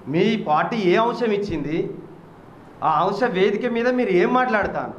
మీ party ఏ అంశం ఇచ్చింది ఆ అంశ వేదిక మీద మీరు ఏం మాట్లాడతాను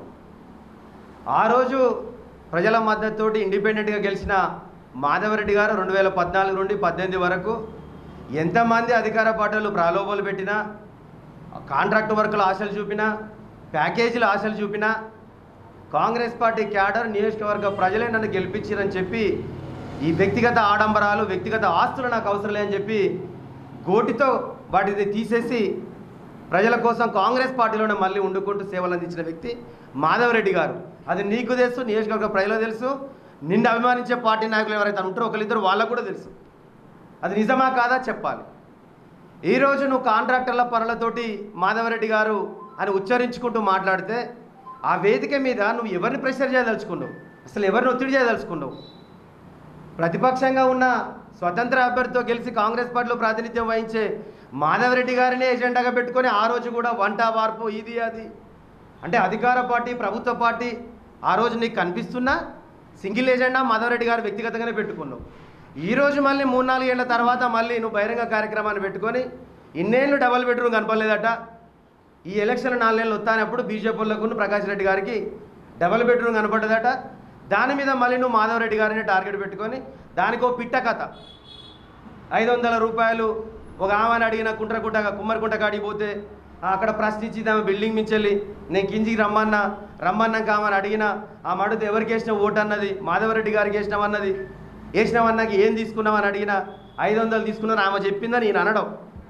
ఆ రోజు ప్రజల మద్దతుతోటి ఇండిపెండెంట్గా గెలిచిన మాధవరెడ్డి గారు రెండు వేల పద్నాలుగు నుండి పద్దెనిమిది వరకు ఎంతమంది అధికార పార్టీలు ప్రలోభాలు పెట్టినా కాంట్రాక్ట్ వర్కులు ఆశలు చూపినా ప్యాకేజీలు ఆశలు చూపినా కాంగ్రెస్ పార్టీ క్యాడర్ నియోజకవర్గ ప్రజలే నన్ను గెలిపించారని చెప్పి ఈ వ్యక్తిగత ఆడంబరాలు వ్యక్తిగత ఆస్తులు నాకు అవసరం లేదని చెప్పి గోటితో వాటిని తీసేసి ప్రజల కోసం కాంగ్రెస్ పార్టీలోనే మళ్ళీ ఉండుకుంటూ సేవలు అందించిన వ్యక్తి మాధవరెడ్డి గారు అది నీకు తెలుసు నియోజకవర్గ ప్రజలకు తెలుసు నిన్ను అభిమానించే పార్టీ నాయకులు ఎవరైతే ఉంటారో ఒకరిద్దరు వాళ్ళకు కూడా తెలుసు అది నిజమా కాదా చెప్పాలి ఈరోజు నువ్వు కాంట్రాక్టర్ల పనులతోటి మాధవరెడ్డి గారు అని ఉచ్చరించుకుంటూ మాట్లాడితే ఆ వేదిక మీద నువ్వు ఎవరిని ప్రెషర్ చేయదలుచుకున్నావు అసలు ఎవరిని ఒత్తిడి చేయదలుచుకున్నావు ప్రతిపక్షంగా ఉన్న స్వతంత్ర అభ్యర్థితో గెలిచి కాంగ్రెస్ పార్టీలో ప్రాతినిధ్యం వహించే మాధవరెడ్డి గారినే ఎజెండాగా పెట్టుకొని ఆ రోజు కూడా వంట వార్పు ఇది అది అంటే అధికార పార్టీ ప్రభుత్వ పార్టీ ఆ రోజు నీకు కనిపిస్తున్నా సింగిల్ ఎజెండా మాధవరెడ్డి గారు వ్యక్తిగతంగానే పెట్టుకున్నావు ఈ రోజు మళ్ళీ మూడు నాలుగు ఏళ్ల తర్వాత మళ్ళీ నువ్వు బహిరంగ కార్యక్రమాన్ని పెట్టుకొని ఇన్నేళ్ళు డబల్ బెడ్రూమ్ కనపడలేదట ఈ ఎలక్షన్ నాలుగు నెలలు వస్తానప్పుడు బీజేపీలకు ప్రకాష్ రెడ్డి గారికి డబల్ బెడ్రూమ్ కనపడ్డదట దాని మీద మళ్ళీ నువ్వు మాధవరెడ్డి గారిని టార్గెట్ పెట్టుకొని దానికి ఓ పిట్ట కథ ఐదు వందల రూపాయలు ఒక ఆమెను అడిగిన కుంట్రకుంట కుమ్మరికుంట కాడికి పోతే ఆ, అక్కడ ప్రశ్నించి ఆమె బిల్డింగ్ మించెళ్ళి నేను కిందికి రమ్మన్నా రమ్మన్నాక ఆమెను అడిగిన ఆ మడుతు ఎవరికి వేసిన ఓటు అన్నది మాధవరెడ్డి గారికి వేసినామన్నది వేసినామన్నాక ఏం తీసుకున్నామని అడిగిన ఐదు వందలు తీసుకున్నారు ఆమె చెప్పిందని ఈయన అనడం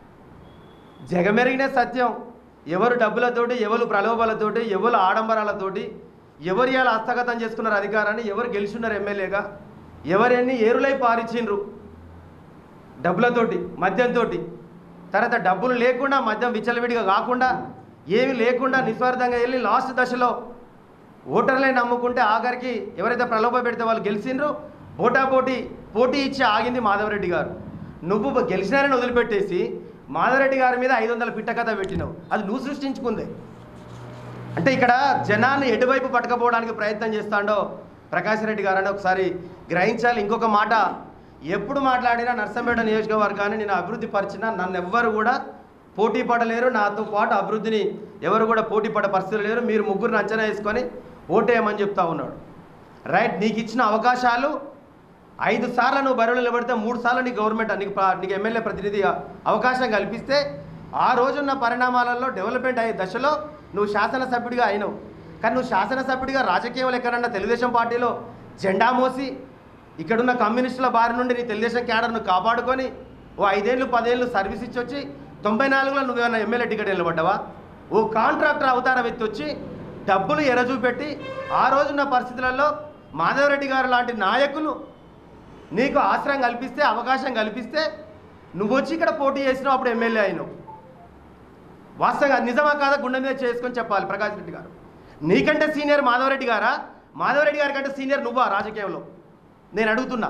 జగమెరిగిన సత్యం ఎవరు డబ్బులతోటి ఎవరు ప్రలోభాలతోటి ఎవరు ఆడంబరాలతోటి ఎవరు ఇలా హస్తగతం చేసుకున్నారు అధికారాన్ని ఎవరు గెలిచున్నారు ఎమ్మెల్యేగా ఎవరెన్ని ఏరులై పారిచిండ్రు డబ్బులతోటి మద్యంతో తర్వాత డబ్బులు లేకుండా మద్యం విచ్చలవిడిగా కాకుండా ఏమి లేకుండా నిస్వార్థంగా వెళ్ళి లాస్ట్ దశలో ఓటర్లే నమ్ముకుంటే ఆఖరికి ఎవరైతే ప్రలోభ పెడితే వాళ్ళు గెలిచిండ్రో పోటాపోటీ పోటీ ఇచ్చి ఆగింది మాధవరెడ్డి గారు నువ్వు గెలిచినారని వదిలిపెట్టేసి మాధవరెడ్డి గారి మీద ఐదు వందల పిట్టకథ పెట్టినావు అది నువ్వు సృష్టించుకుందే అంటే ఇక్కడ జనాన్ని ఎటువైపు పట్టుకపోవడానికి ప్రయత్నం చేస్తాడో ప్రకాష్ రెడ్డి గారని ఒకసారి గ్రహించాలి ఇంకొక మాట ఎప్పుడు మాట్లాడినా నర్సంపేట నియోజకవర్గాన్ని నేను అభివృద్ధి పరిచినా నన్ను ఎవ్వరు కూడా పోటీ పడలేరు నాతో పాటు అభివృద్ధిని ఎవరు కూడా పోటీ పడే పరిస్థితులు లేరు మీరు ముగ్గురిని అంచనా వేసుకొని ఓటేయమని చెప్తా ఉన్నాడు రైట్ నీకు ఇచ్చిన అవకాశాలు ఐదు సార్లు నువ్వు బరువులు నిలబడితే మూడు సార్లు నీకు గవర్నమెంట్ నీకు ప్ర- నీకు ఎమ్మెల్యే ప్రతినిధిగా అవకాశం కల్పిస్తే ఆ రోజున్న పరిణామాలలో డెవలప్మెంట్ అయ్యే దశలో నువ్వు శాసనసభ్యుడిగా అయినావు కానీ నువ్వు శాసనసభ్యుడిగా రాజకీయంలో ఎక్కడన్నా తెలుగుదేశం పార్టీలో జెండా మోసి ఇక్కడున్న కమ్యూనిస్టుల బారి నుండి నీ తెలుగుదేశం క్యాడర్ను కాపాడుకొని ఓ ఐదేళ్ళు పదేళ్ళు సర్వీస్ ఇచ్చి వచ్చి తొంభై నాలుగులో నువ్వేమైనా ఎమ్మెల్యే టికెట్ నిలబడ్డావా ఓ కాంట్రాక్టర్ అవతార వ్యక్తి వచ్చి డబ్బులు ఎరచూపెట్టి ఆ రోజున్న పరిస్థితులలో మాధవరెడ్డి గారు లాంటి నాయకులు నీకు ఆశ్రయం కల్పిస్తే అవకాశం కల్పిస్తే నువ్వు వచ్చి ఇక్కడ పోటీ చేసినావు అప్పుడు ఎమ్మెల్యే అయినావు వాస్తవంగా అది నిజమా కాదా గుండె మీద చేసుకొని చెప్పాలి ప్రకాష్ రెడ్డి గారు నీకంటే సీనియర్ మాధవరెడ్డి గారా మాధవరెడ్డి గారి కంటే సీనియర్ నువ్వా రాజకీయంలో నేను అడుగుతున్నా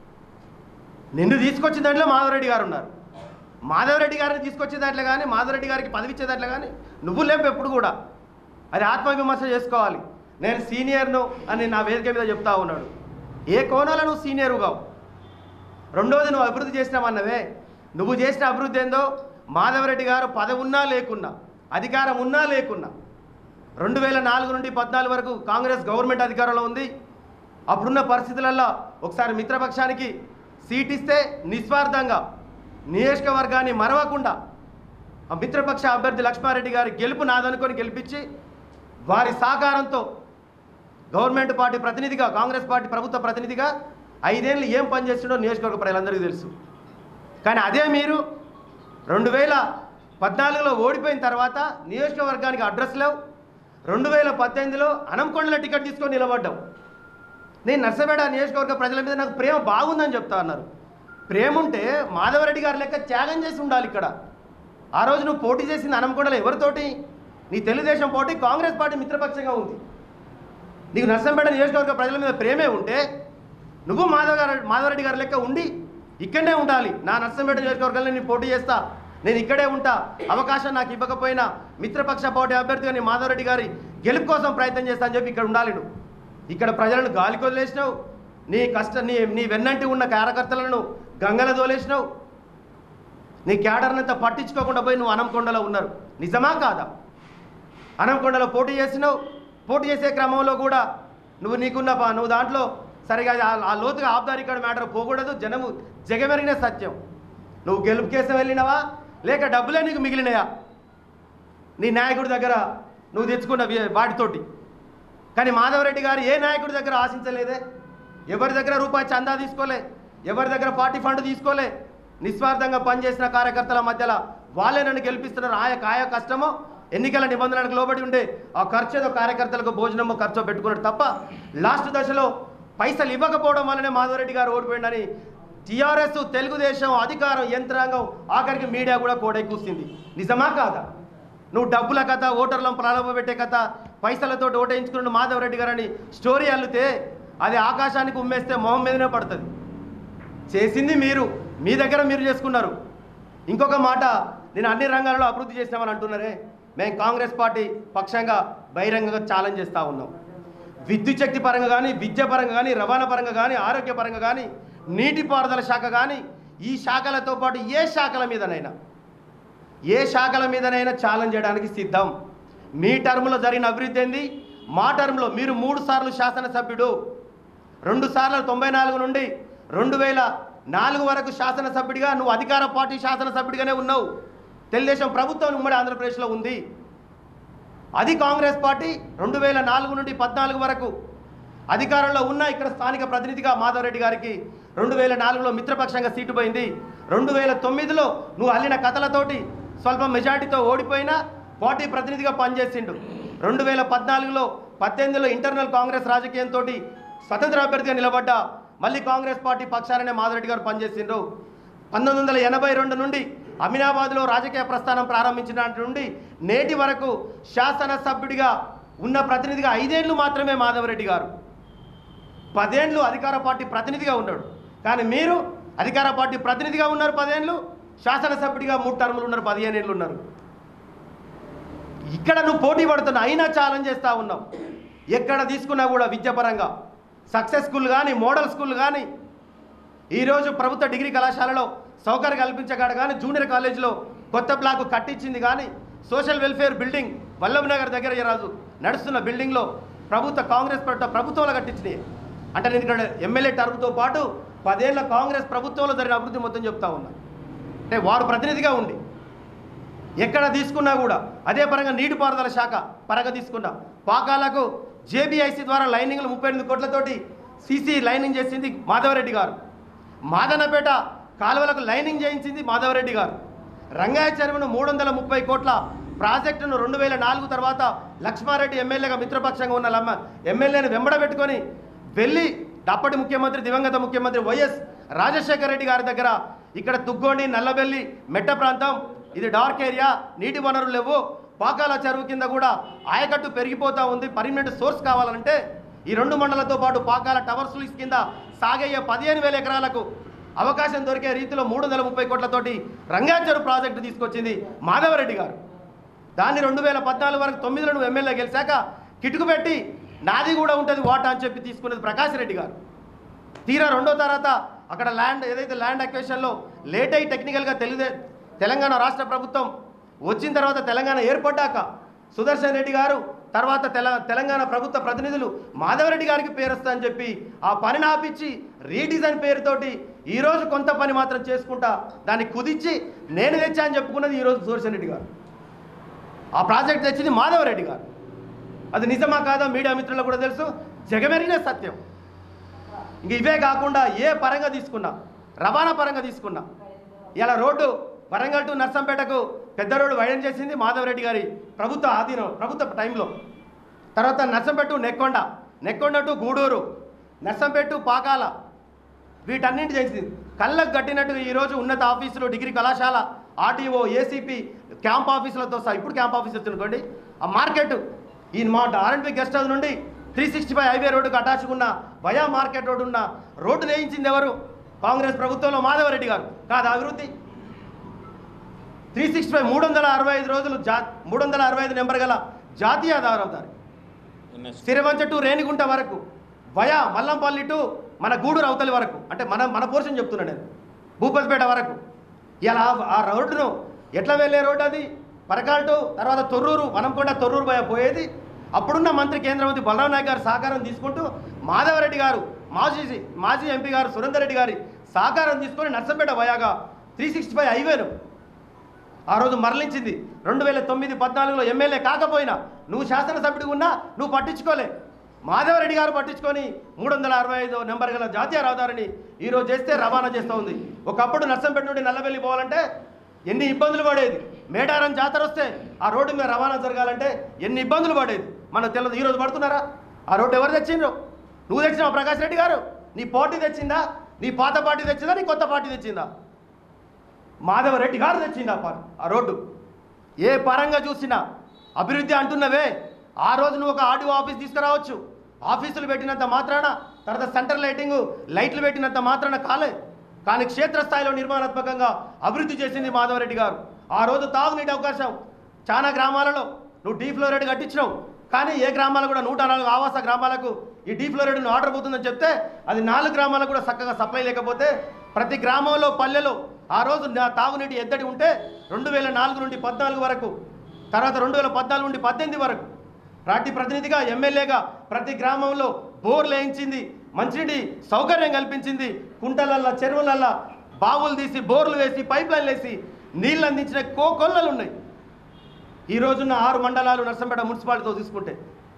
నిన్ను తీసుకొచ్చిన దాంట్లో మాధవరెడ్డి గారు ఉన్నారు మాధవరెడ్డి గారిని తీసుకొచ్చే దాంట్లో కానీ మాధవరెడ్డి గారికి పదవి ఇచ్చే దాంట్లో కానీ నువ్వు లేవు ఎప్పుడు కూడా అది ఆత్మవిమర్శ చేసుకోవాలి నేను సీనియర్ను అని నా వేదిక మీద చెప్తా ఉన్నాడు ఏ కోణంలో నువ్వు సీనియర్ కావు రెండోది నువ్వు అభివృద్ధి చేసినావన్నవే నువ్వు చేసిన అభివృద్ధి ఏందో మాధవరెడ్డి గారు పదవి ఉన్నా లేకున్నా అధికారం ఉన్నా లేకున్నా రెండు వేల నాలుగు నుండి పద్నాలుగు వరకు కాంగ్రెస్ గవర్నమెంట్ అధికారంలో ఉంది అప్పుడున్న పరిస్థితులలో ఒకసారి మిత్రపక్షానికి సీట్ ఇస్తే నిస్వార్థంగా నియోజకవర్గాన్ని మరవకుండా ఆ మిత్రపక్ష అభ్యర్థి లక్ష్మారెడ్డి గారి గెలుపు నాదనుకొని గెలిపించి వారి సహకారంతో గవర్నమెంట్ పార్టీ ప్రతినిధిగా కాంగ్రెస్ పార్టీ ప్రభుత్వ ప్రతినిధిగా ఐదేళ్ళు ఏం పనిచేస్తుండో నియోజకవర్గ ప్రజలందరికీ తెలుసు కానీ అదే మీరు రెండు వేల పద్నాలుగులో ఓడిపోయిన తర్వాత నియోజకవర్గానికి అడ్రస్ లేవు రెండు వేల పద్దెనిమిదిలో అనంకొండల టికెట్ తీసుకొని నిలబడ్డావు నేను నర్సపేట నియోజకవర్గ ప్రజల మీద నాకు ప్రేమ బాగుందని చెప్తా అన్నారు ప్రేమ ఉంటే మాధవరెడ్డి గారి లెక్క త్యాగం చేసి ఉండాలి ఇక్కడ ఆ రోజు నువ్వు పోటీ చేసింది అనంకొండలో ఎవరితోటి నీ తెలుగుదేశం పోటీ కాంగ్రెస్ పార్టీ మిత్రపక్షంగా ఉంది నీకు నర్సంపేట నియోజకవర్గ ప్రజల మీద ప్రేమే ఉంటే నువ్వు మాధవ్ గారు మాధవరెడ్డి గారి లెక్క ఉండి ఇక్కడనే ఉండాలి నా నర్సంపేట నియోజకవర్గంలో నేను పోటీ చేస్తా నేను ఇక్కడే ఉంటా అవకాశం నాకు ఇవ్వకపోయినా మిత్రపక్ష పోటీ అభ్యర్థిగా నీ మాధవరెడ్డి గారి గెలుపు కోసం ప్రయత్నం చేస్తా అని చెప్పి ఇక్కడ ఉండాలి నువ్వు ఇక్కడ ప్రజలను గాలికి వదిలేసినావు నీ కష్ట నీ నీ వెన్నంటి ఉన్న కార్యకర్తలను గంగల దోలేసినావు నీ క్యాడర్నంతా పట్టించుకోకుండా పోయి నువ్వు అనంకొండలో ఉన్నారు నిజమా కాదా అనంకొండలో పోటీ చేసినావు పోటీ చేసే క్రమంలో కూడా నువ్వు నీకున్న పా- నువ్వు దాంట్లో సరిగా ఆ- ఆ లోతుగా ఆబ్దారి ఇక్కడ మ్యాటర్ పోకూడదు జనము జగమెరిగిన సత్యం నువ్వు గెలుపు కేసం వెళ్ళినావా లేక డబ్బులే నీకు మిగిలినాయా నీ నాయకుడి దగ్గర నువ్వు తెచ్చుకున్న వి- వాటితోటి కానీ మాధవరెడ్డి గారు ఏ నాయకుడి దగ్గర ఆశించలేదే ఎవరి దగ్గర రూపాయి చందా తీసుకోలే ఎవరి దగ్గర పార్టీ ఫండ్ తీసుకోలే నిస్వార్థంగా పనిచేసిన కార్యకర్తల మధ్యలో వాళ్ళే నన్ను గెలిపిస్తున్నారు ఆయా కాయ కష్టమో ఎన్నికల నిబంధనలకు లోబడి ఉండే ఆ ఖర్చు ఏదో కార్యకర్తలకు భోజనమో ఖర్చో పెట్టుకున్నాడు తప్ప లాస్ట్ దశలో పైసలు ఇవ్వకపోవడం వల్లనే మాధవరెడ్డి గారు ఓడిపోయిందని టీఆర్ఎస్ తెలుగుదేశం అధికారం యంత్రాంగం ఆఖరికి మీడియా కూడా కోడై కూసింది నిజమా కాదా నువ్వు డబ్బుల కథ ఓటర్లను ప్రారంభ పెట్టే కథ పైసలతో ఓటేయించుకున్న మాధవరెడ్డి గారని స్టోరీ అల్లితే అది ఆకాశానికి ఉమ్మేస్తే మొహం మీదనే పడుతుంది చేసింది మీరు మీ దగ్గర మీరు చేసుకున్నారు ఇంకొక మాట నేను అన్ని రంగాలలో అభివృద్ధి చేసినామని అంటున్నారే మేము కాంగ్రెస్ పార్టీ పక్షంగా బహిరంగంగా ఛాలెంజ్ చేస్తూ ఉన్నాం విద్యుత్ శక్తి పరంగా కానీ విద్య పరంగా కానీ రవాణా పరంగా కానీ ఆరోగ్య పరంగా కానీ నీటిపారుదల శాఖ కానీ ఈ శాఖలతో పాటు ఏ శాఖల మీదనైనా ఏ శాఖల మీదనైనా ఛాలెంజ్ చేయడానికి సిద్ధం మీ టర్మ్లో జరిగిన అభివృద్ధి ఏంది మా టర్మ్లో మీరు మూడు సార్లు శాసనసభ్యుడు రెండు సార్లు తొంభై నాలుగు నుండి రెండు వేల నాలుగు వరకు శాసనసభ్యుడిగా నువ్వు అధికార పార్టీ శాసనసభ్యుడిగానే ఉన్నావు తెలుగుదేశం ప్రభుత్వం ఉమ్మడి ఆంధ్రప్రదేశ్లో ఉంది అది కాంగ్రెస్ పార్టీ రెండు వేల నాలుగు నుండి పద్నాలుగు వరకు అధికారంలో ఉన్న ఇక్కడ స్థానిక ప్రతినిధిగా మాధవరెడ్డి గారికి రెండు వేల నాలుగులో మిత్రపక్షంగా సీటు పోయింది రెండు వేల తొమ్మిదిలో నువ్వు అల్లిన కథలతోటి స్వల్ప మెజార్టీతో ఓడిపోయినా పార్టీ ప్రతినిధిగా పనిచేసిండు రెండు వేల పద్నాలుగులో పద్దెనిమిదిలో ఇంటర్నల్ కాంగ్రెస్ రాజకీయంతో స్వతంత్ర అభ్యర్థిగా నిలబడ్డ మళ్ళీ కాంగ్రెస్ పార్టీ పక్షాననే మాధవరెడ్డి గారు పనిచేసిండ్రు పంతొమ్మిది వందల ఎనభై రెండు నుండి అమీనాబాద్లో రాజకీయ ప్రస్థానం ప్రారంభించిన నాటి నుండి నేటి వరకు శాసనసభ్యుడిగా ఉన్న ప్రతినిధిగా ఐదేళ్లు మాత్రమే మాధవరెడ్డి గారు పదేండ్లు అధికార పార్టీ ప్రతినిధిగా ఉన్నాడు కానీ మీరు అధికార పార్టీ ప్రతినిధిగా ఉన్నారు పదేండ్లు శాసనసభ్యుడిగా మూడు టర్ములు ఉన్నారు పదిహేను ఏళ్ళు ఉన్నారు ఇక్కడ నువ్వు పోటీ పడుతున్నా అయినా ఛాలెంజ్ చేస్తూ ఉన్నావు ఎక్కడ తీసుకున్నా కూడా విద్యాపరంగా సక్సెస్ స్కూల్ కానీ మోడల్ స్కూల్ కానీ ఈరోజు ప్రభుత్వ డిగ్రీ కళాశాలలో సౌకర్యం కల్పించగాడు కానీ జూనియర్ కాలేజీలో కొత్త బ్లాక్ కట్టించింది కానీ social welfare building Vallabh Nagar దగ్గర ఈ రాజు నడుస్తున్న బిల్డింగ్లో ప్రభుత్వ కాంగ్రెస్ ప్రభుత్వ ప్రభుత్వంలో కట్టించినాయి అంటే నేను ఇక్కడ ఎమ్మెల్యే టర్మ్తో పాటు పదేళ్ల కాంగ్రెస్ ప్రభుత్వంలో జరిగిన అభివృద్ధి మొత్తం చెప్తా ఉన్నా అంటే వారు ప్రతినిధిగా ఉండి ఎక్కడ తీసుకున్నా కూడా అదే పరంగా నీటిపారుదల శాఖ పరంగా తీసుకున్నా పాకాలకు జేబీఐసి ద్వారా లైనింగ్లు ముప్పై ఎనిమిది కోట్లతోటి సీసీ లైనింగ్ చేసింది మాధవరెడ్డి గారు మాదనపేట కాలువలకు లైనింగ్ చేయించింది మాధవరెడ్డి గారు రంగాయ చెరువును మూడు వందల ముప్పై కోట్ల ప్రాజెక్టును రెండు వేల నాలుగు తర్వాత లక్ష్మారెడ్డి ఎమ్మెల్యేగా మిత్రపక్షంగా ఉన్న లమ్మ ఎమ్మెల్యేని వెంబడబెట్టుకొని వెళ్ళి అప్పటి ముఖ్యమంత్రి దివంగత ముఖ్యమంత్రి వైఎస్ రాజశేఖర రెడ్డి గారి దగ్గర ఇక్కడ తుగ్గోండి నల్లబెల్లి మెట్ట ప్రాంతం ఇది డార్క్ ఏరియా నీటి వనరులు లేవు పాకాల చెరువు కింద కూడా ఆయకట్టు పెరిగిపోతూ ఉంది పర్మనెంట్ సోర్స్ కావాలంటే ఈ రెండు మండలతో పాటు పాకాల టవర్స్ లీజ్ కింద సాగయ్యే పదిహేను వేల ఎకరాలకు అవకాశం దొరికే రీతిలో మూడు వందల ముప్పై కోట్లతోటి రంగాచెరు ప్రాజెక్టు తీసుకొచ్చింది మాధవరెడ్డి గారు దాన్ని రెండు వేల పద్నాలుగు వరకు తొమ్మిదిలో నువ్వు ఎమ్మెల్యే గెలిచాక కిటుకు పెట్టి నాది కూడా ఉంటుంది వాటా అని చెప్పి తీసుకున్నది ప్రకాష్ రెడ్డి గారు తీరా రెండో తర్వాత అక్కడ ల్యాండ్ ఏదైతే ల్యాండ్ అక్వేషన్లో లేట్ అయ్యి టెక్నికల్గా తెలుగుదే తెలంగాణ రాష్ట్ర ప్రభుత్వం వచ్చిన తర్వాత తెలంగాణ ఏర్పడ్డాక సుదర్శన్ రెడ్డి గారు తర్వాత తెల తెలంగాణ ప్రభుత్వ ప్రతినిధులు మాధవరెడ్డి గారికి పేరు వస్తా అని చెప్పి ఆ పనిని ఆపించి రీడిజైన్ పేరుతోటి ఈరోజు కొంత పని మాత్రం చేసుకుంటా దాన్ని కుదించి నేను తెచ్చా అని చెప్పుకున్నది ఈరోజు సుదర్శన్ రెడ్డి గారు ఆ ప్రాజెక్ట్ తెచ్చింది మాధవరెడ్డి గారు అది నిజమా కాదా మీడియా మిత్రులకు కూడా తెలుసు జగమెరిగిన సత్యం ఇంక ఇవే కాకుండా ఏ పరంగా తీసుకున్నా రవాణా పరంగా తీసుకున్నా ఇలా రోడ్డు వరంగల్ టు నర్సంపేటకు పెద్ద రోడ్డు వైడన్ చేసింది మాధవరెడ్డి గారి ప్రభుత్వ ఆధీనం ప్రభుత్వ టైంలో తర్వాత Narsampet to Nekkonda Nekkonda to Gudur Narsampet to Pakala వీటన్నింటి చేసింది కళ్ళకు కట్టినట్టు ఈరోజు ఉన్నత ఆఫీసులు డిగ్రీ కళాశాల ఆర్టీఓ ఏసీపీ క్యాంప్ ఆఫీసులతో సహా ఇప్పుడు క్యాంప్ ఆఫీస్ అనుకోండి ఆ మార్కెట్ ఈ మా ఆర్ఎండ్పీ గెస్ట్ హౌస్ నుండి త్రీ సిక్స్టీ ఫైవ్ హైవే రోడ్డుకు అటాచ్ ఉన్న వయా మార్కెట్ రోడ్డు ఉన్న రోడ్డు వేయించింది ఎవరు కాంగ్రెస్ ప్రభుత్వంలో మాధవరెడ్డి గారు కాదు అభివృద్ధి త్రీ సిక్స్టీ ఫైవ్ మూడు వందల అరవై ఐదు రోజులు జా మూడు వందల అరవై ఐదు నెంబర్ గల జాతీయ రహదారి సిరివంచ టు రేణిగుంట వరకు వయా మల్లంపల్లి టు మన గూడూరు అవతలి వరకు అంటే మన మన పోర్షన్ చెప్తున్నా నేను భూపతిపేట వరకు ఇలా ఆ రోడ్డును ఎట్లా వెళ్ళే రోడ్డు అది పరకాల్టు తర్వాత తొర్రూరు వనంకొండ తొర్రూరు పోయే పోయేది అప్పుడున్న మంత్రి కేంద్ర మంత్రి బలరాం నాయక్ గారు సహకారం తీసుకుంటూ మాధవరెడ్డి గారు మాజీ మాజీ ఎంపీ గారు సురేందర్ రెడ్డి గారి సహకారం తీసుకొని నర్సంపేట పోయాగా త్రీ సిక్స్టీ ఫైవ్ హైవేను ఆ రోజు మరలించింది రెండు వేల తొమ్మిది పద్నాలుగులో ఎమ్మెల్యే కాకపోయినా నువ్వు శాసనసభ్యుడిగా ఉన్నా నువ్వు పట్టించుకోలే మాధవరెడ్డి గారు పట్టించుకొని మూడు వందల అరవై ఐదు నెంబర్ గల జాతీయ రహదారిని ఈరోజు చేస్తే రవాణా చేస్తూ ఉంది ఒకప్పుడు నర్సంపేట నుండి నల్లవెల్లి పోవాలంటే ఎన్ని ఇబ్బందులు పడేది మేడారం జాతర వస్తే ఆ రోడ్డు మీద రవాణా జరగాలంటే ఎన్ని ఇబ్బందులు పడేది మనకు తెలియదు ఈరోజు పడుతున్నారా ఆ రోడ్డు ఎవరు తెచ్చిండ్రు నువ్వు తెచ్చినావు ప్రకాష్ రెడ్డి గారు నీ పార్టీ తెచ్చిందా నీ పాత పార్టీ తెచ్చిందా నీ కొత్త పార్టీ తెచ్చిందా మాధవరెడ్డి గారు తెచ్చింది ఆ ప- ఆ రోడ్డు ఏ పరంగా చూసినా అభివృద్ధి అంటున్నవే ఆ రోజు నువ్వు ఒక ఆర్డీఓ ఆఫీస్ తీసుకురావచ్చు ఆఫీసులు పెట్టినంత మాత్రాన తర్వాత సెంటర్ లైటింగ్ లైట్లు పెట్టినంత మాత్రాన కాలే కానీ క్షేత్రస్థాయిలో నిర్మాణాత్మకంగా అభివృద్ధి చేసింది మాధవరెడ్డి గారు ఆ రోజు తాగునీటి అవకాశం చాలా గ్రామాలలో నువ్వు డీ ఫ్లోరైడ్ కట్టించినావు కానీ ఏ గ్రామాలు కూడా నూట నాలుగు ఆవాస గ్రామాలకు ఈ డీ ఫ్లోరైడ్ ఆర్డర్ పోతుందని చెప్తే అది నాలుగు గ్రామాలకు కూడా చక్కగా సప్లై లేకపోతే ప్రతి గ్రామంలో పల్లెలో ఆ రోజు నా తాగునీటి ఎద్దడి ఉంటే రెండు వేల నాలుగు నుండి పద్నాలుగు వరకు తర్వాత రెండు వేల పద్నాలుగు నుండి పద్దెనిమిది వరకు పార్టీ ప్రతినిధిగా ఎమ్మెల్యేగా ప్రతి గ్రామంలో బోర్లు వేయించింది మంచినీటి సౌకర్యం కల్పించింది కుంటలల్లా చెరువులల్లా బావులు తీసి బోర్లు వేసి పైప్ లైన్లు వేసి నీళ్ళు అందించిన కోకొల్లలు ఉన్నాయి ఈ రోజున్న ఆరు మండలాలు నర్సంపేట మున్సిపాలిటీతో తీసుకుంటే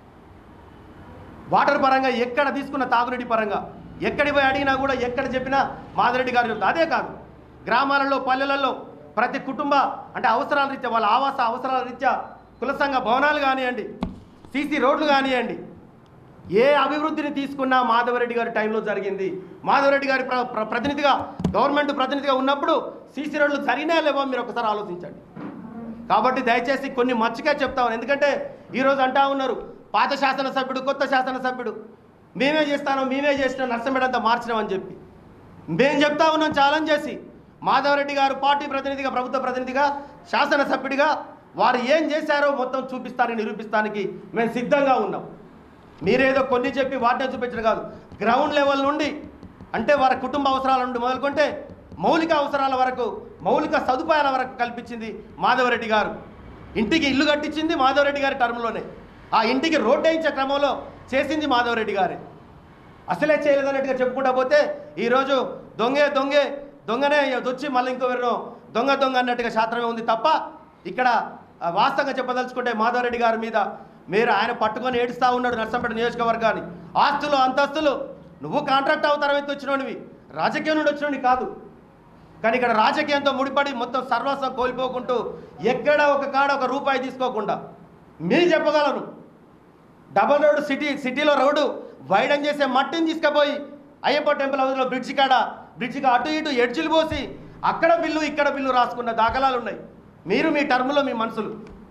వాటర్ పరంగా ఎక్కడ తీసుకున్న తాగునీటి పరంగా ఎక్కడి పోయి అడిగినా కూడా ఎక్కడ చెప్పినా మాదిరెడ్డి గారు చెప్తారు అదే కాదు గ్రామాలలో పల్లెలలో ప్రతి కుటుంబ అంటే అవసరాల రీత్యా వాళ్ళ ఆవాస అవసరాల రీత్యా కుల సంఘ భవనాలు కానివ్వండి సీసీ రోడ్లు కానివ్వండి ఏ అభివృద్ధిని తీసుకున్నా మాధవరెడ్డి గారి టైంలో జరిగింది మాధవరెడ్డి గారి ప్ర- ప్ర- ప్రతినిధిగా గవర్నమెంట్ ప్రతినిధిగా ఉన్నప్పుడు సీసీ రోడ్లు జరిగినా లేవో మీరు ఒకసారి ఆలోచించండి కాబట్టి దయచేసి కొన్ని మచ్చిగా చెప్తాను ఎందుకంటే ఈరోజు అంటా ఉన్నారు పాత శాసనసభ్యుడు కొత్త శాసనసభ్యుడు మేమే చేస్తాను మేమే చేసిన నర్సంపేట అంతా మార్చినామని చెప్పి మేము చెప్తా ఉన్నాం ఛాలెంజ్ చేసి మాధవరెడ్డి గారు పార్టీ ప్రతినిధిగా ప్రభుత్వ ప్రతినిధిగా శాసనసభ్యుడిగా వారు ఏం చేశారో మొత్తం చూపిస్తానని నిరూపిస్తానికి మేము సిద్ధంగా ఉన్నాం మీరేదో కొన్ని చెప్పి వాటిని చూపించడం కాదు గ్రౌండ్ లెవెల్ నుండి అంటే వారి కుటుంబ అవసరాల నుండి మొదలుకుంటే మౌలిక అవసరాల వరకు మౌలిక సదుపాయాల వరకు కల్పించింది మాధవరెడ్డి గారు ఇంటికి ఇల్లు కట్టించింది మాధవరెడ్డి గారి టర్మ్లోనే ఆ ఇంటికి రోడ్డు వేయించే క్రమంలో చేసింది మాధవరెడ్డి గారే అసలే చేయలేదన్నట్టుగా చెప్పుకుంటా పోతే ఈరోజు దొంగే దొంగే దొంగనే వచ్చి మళ్ళీ ఇంకో వెర్రో దొంగ దొంగ అన్నట్టుగా శాస్త్రమే ఉంది తప్ప ఇక్కడ ఆ, వాస్తవంగా చెప్పదలుచుకుంటే మాధవరెడ్డి గారి మీద మీరు ఆయన పట్టుకొని ఏడుస్తూ ఉన్నాడు నర్సంపేట నియోజకవర్గాన్ని ఆస్తులు అంతస్తులు నువ్వు కాంట్రాక్ట్ అవతారం ఎత్తి వచ్చినోనివి రాజకీయం నుండి వచ్చినోని కాదు కానీ ఇక్కడ రాజకీయంతో ముడిపడి మొత్తం సర్వస్వం కోల్పోకుంటూ ఎక్కడ ఒక కాడ ఒక రూపాయి తీసుకోకుండా మీరు చెప్పగలను డబల్ రోడ్ సిటీ సిటీలో రోడ్డు వైడన్ చేసే మట్టిని తీసుకుపోయి అయ్యప్ప టెంపుల్ హౌస్లో బ్రిడ్జి కాడ బ్రిడ్జికి అటు ఇటు ఎడ్జిలు పోసి అక్కడ బిల్లు ఇక్కడ బిల్లు రాసుకున్న దాఖలాలు ఉన్నాయి మీరు మీ టర్మ్లో మీ మనుషులు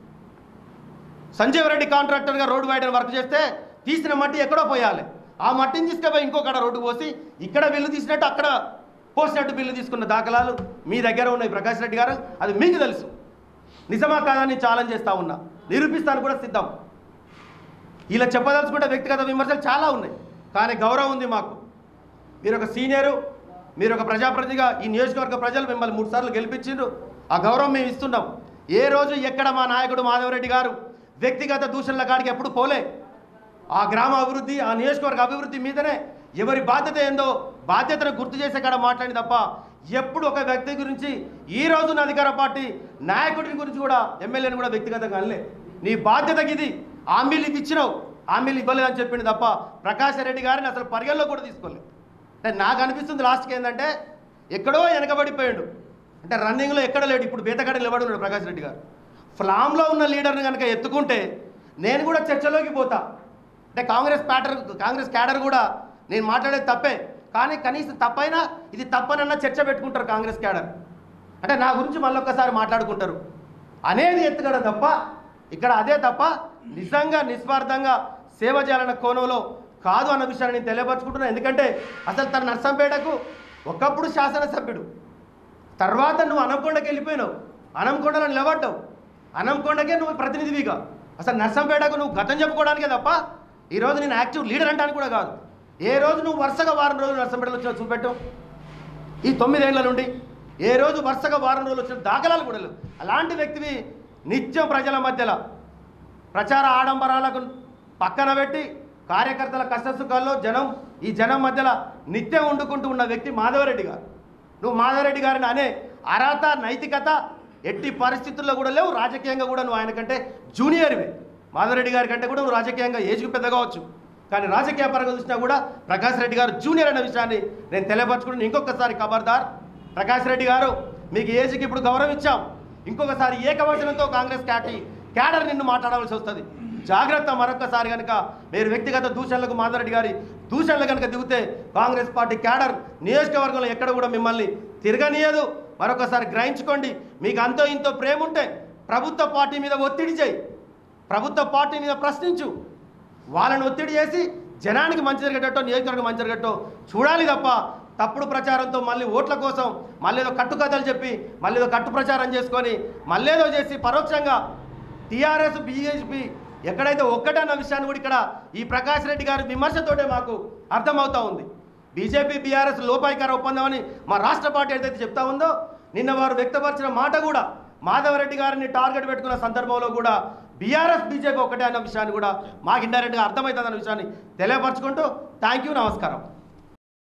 సంజీవ్ రెడ్డి కాంట్రాక్టర్గా రోడ్డు వైడన్ వర్క్ చేస్తే తీసిన మట్టి ఎక్కడో పోయాలి ఆ మట్టిని తీసుకుపోయి ఇంకో కాడ రోడ్డు పోసి ఇక్కడ బిల్లు తీసినట్టు అక్కడ పోసినట్టు బిల్లు తీసుకున్న దాఖలాలు మీ దగ్గర ఉన్నాయి ప్రకాష్ రెడ్డి గారు అది మీకు తెలుసు నిజమా కాదని ఛాలెంజ్ చేస్తా ఉన్నా నిరూపిస్తాను కూడా సిద్ధం ఇలా చెప్పదలుచుకుంటే వ్యక్తిగత విమర్శలు చాలా ఉన్నాయి కానీ గౌరవం ఉంది మాకు మీరు ఒక సీనియరు మీరు ఒక ప్రజాప్రతినిధిగా ఈ నియోజకవర్గ ప్రజలు మిమ్మల్ని మూడు సార్లు గెలిపించిండ్రు ఆ గౌరవం మేము ఇస్తున్నాం ఏ రోజు ఎక్కడ మా నాయకుడు మాధవరెడ్డి గారు వ్యక్తిగత దూషణల కాడికి ఎప్పుడు పోలే ఆ గ్రామ అభివృద్ధి ఆ నియోజకవర్గ అభివృద్ధి మీదనే ఎవరి బాధ్యత ఏందో బాధ్యతను గుర్తు చేసే కాడ మాట్లాడి తప్ప ఎప్పుడు ఒక వ్యక్తి గురించి ఈ రోజున అధికార పార్టీ నాయకుడి గురించి కూడా ఎమ్మెల్యేని కూడా వ్యక్తిగతంగా అనలే నీ బాధ్యతకి ఇది హామీలు ఇది ఇచ్చినావు హామీలు ఇవ్వలేదని చెప్పింది తప్ప ప్రకాష్ రెడ్డి గారిని అసలు పరిగణలో కూడా తీసుకోలేదు అంటే నాకు అనిపిస్తుంది లాస్ట్కి ఏంటంటే ఎక్కడో వెనకబడిపోయాడు అంటే రన్నింగ్లో ఎక్కడ లేడు ఇప్పుడు బీతగడ నిలబడి ఉన్నాడు ప్రకాష్ రెడ్డి గారు ఫ్లామ్లో ఉన్న లీడర్ని కనుక ఎత్తుకుంటే నేను కూడా చర్చలోకి పోతా అంటే కాంగ్రెస్ ప్యాటర్ కాంగ్రెస్ క్యాడర్ కూడా నేను మాట్లాడేది తప్పే కానీ కనీసం తప్పైనా ఇది తప్పనన్నా చర్చ పెట్టుకుంటారు కాంగ్రెస్ క్యాడర్ అంటే నా గురించి మళ్ళొక్కసారి మాట్లాడుకుంటారు అనేది ఎత్తుగడ తప్ప ఇక్కడ అదే తప్ప నిజంగా నిస్వార్థంగా సేవ చేయాలన్న కోణంలో కాదు అన్న విషయాన్ని నేను తెలియపరచుకుంటున్నాను ఎందుకంటే అసలు తన నర్సంపేటకు ఒకప్పుడు శాసనసభ్యుడు తర్వాత నువ్వు అనంకొండకి వెళ్ళిపోయినావు అనంకొండలో నిలబడ్డావు అనంకొండకే నువ్వు ప్రతినిధివిగా అసలు నర్సంపేటకు నువ్వు గతం చెప్పుకోవడానికే తప్ప ఈరోజు నేను యాక్టివ్ లీడర్ అంటానికి కూడా కాదు ఏ రోజు నువ్వు వరుసగా వారం రోజులు నర్సంపేటలో వచ్చినా చూపెట్టావు ఈ తొమ్మిదేళ్ల నుండి ఏ రోజు వరుసగా వారం రోజులు వచ్చిన దాఖలాలు కూడా లేవు అలాంటి వ్యక్తివి నిత్యం ప్రజల మధ్యలో ప్రచార ఆడంబరాలకు పక్కన పెట్టి కార్యకర్తల కష్టసుఖాల్లో జనం ఈ జనం మధ్యలో నిత్యం వండుకుంటూ ఉన్న వ్యక్తి మాధవరెడ్డి గారు నువ్వు మాధవరెడ్డి గారిని అనే అర్హత నైతికత ఎట్టి పరిస్థితుల్లో కూడా లేవు రాజకీయంగా కూడా నువ్వు ఆయన కంటే జూనియర్వి మాధవరెడ్డి గారి కంటే కూడా నువ్వు రాజకీయంగా ఏజ్కి పెద్ద కావచ్చు కానీ రాజకీయ పరంగా చూసినా కూడా ప్రకాష్ రెడ్డి గారు జూనియర్ అనే విషయాన్ని నేను తెలియపరచుకుంటున్నాను ఇంకొకసారి ఖబర్దార్ ప్రకాష్ రెడ్డి గారు మీకు ఏజ్కి ఇప్పుడు గౌరవం ఇచ్చాం ఇంకొకసారి ఏకవచనంతో కాంగ్రెస్ క్యాటి క్యాడర్ నిన్ను మాట్లాడవలసి వస్తుంది జాగ్రత్త మరొకసారి కనుక మీరు వ్యక్తిగత దూషణలకు మాధవరెడ్డి గారి దూషణలు కనుక దిగితే కాంగ్రెస్ పార్టీ క్యాడర్ నియోజకవర్గంలో ఎక్కడ కూడా మిమ్మల్ని తిరగనీయదు మరొకసారి గ్రహించుకోండి మీకు అంతో ఇంతో ప్రేమ ఉంటే ప్రభుత్వ పార్టీ మీద ఒత్తిడి చేయి ప్రభుత్వ పార్టీ మీద ప్రశ్నించు వాళ్ళని ఒత్తిడి చేసి జనానికి మంచి జరిగేటట్టు నియోజకవర్గం మంచి జరిగేటట్టు చూడాలి తప్ప తప్పుడు ప్రచారంతో మళ్ళీ ఓట్ల కోసం మళ్ళీ ఏదో కట్టుకథలు చెప్పి మళ్ళీ ఏదో కట్టు ప్రచారం చేసుకొని మళ్ళీ ఏదో చేసి పరోక్షంగా టీఆర్ఎస్ బీజేపీ ఎక్కడైతే ఒక్కటన్న విషయాన్ని కూడా ఇక్కడ ఈ ప్రకాష్ రెడ్డి గారి విమర్శతోటే మాకు అర్థమవుతా ఉంది బీజేపీ బీఆర్ఎస్ లోపాయికార ఒప్పందం అని మా రాష్ట్ర పార్టీ ఏదైతే చెప్తా ఉందో నిన్న వారు వ్యక్తపరిచిన మాట కూడా మాధవరెడ్డి గారిని టార్గెట్ పెట్టుకున్న సందర్భంలో కూడా బీఆర్ఎస్ బీజేపీ ఒకటే అన్న విషయాన్ని కూడా మాకు ఇండైరెక్ట్గా అర్థమవుతుంది అన్న విషయాన్ని తెలియపరచుకుంటూ థ్యాంక్ యూ నమస్కారం